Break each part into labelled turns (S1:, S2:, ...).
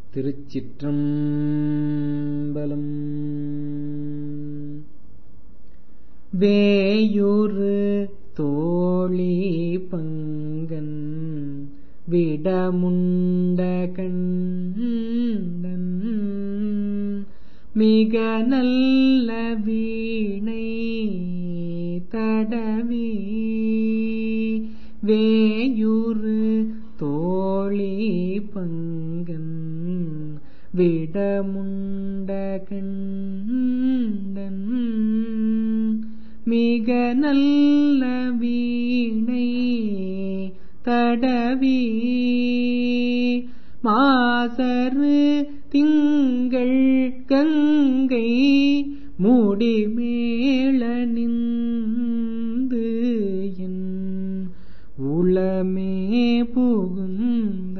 S1: திருச்சிற்றம்பலம் வேயுறு தோழி பங்கன் விடமுண்ட கண்டன் மிக நல்ல வீணை தடவி வேயுறு தோழி பங்கன் விடமுண்ட கண்டன் மிக நல்ல வீணை தடவி மாசரு திங்கள் கங்கை முடிமேள நின்று என் உளமே புகுந்த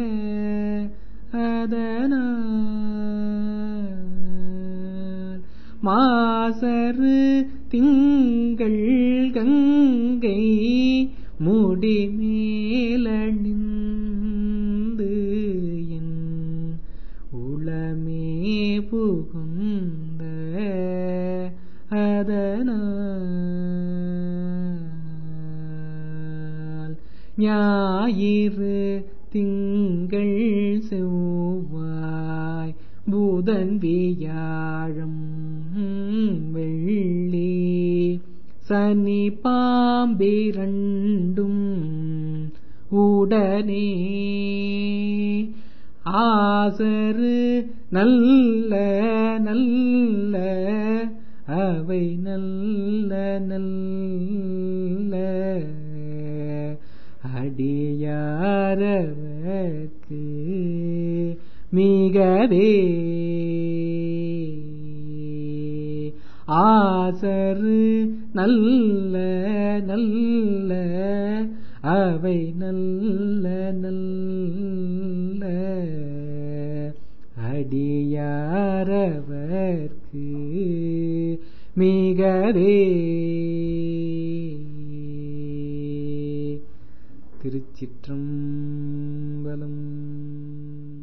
S1: அதனால் மாசரு திங்கள் கங்கை முடிமேலணிந்து என் உளமே புகுந்த அதனால் ஞாயிறு திங்கள் செவ்வாய் புதன் வியாழம் வெள்ளி சனி பாம்பிரண்டும் உடனே ஆசரு நல்ல நல்ல அவை நல்ல நல்ல அடியாரவர்க்கு மிகவே ஆசரு நல்ல நல்ல அவை நல்ல நல்ல அடியாரவர்க்கு மிகவே திருச்சிற்றம்பலம்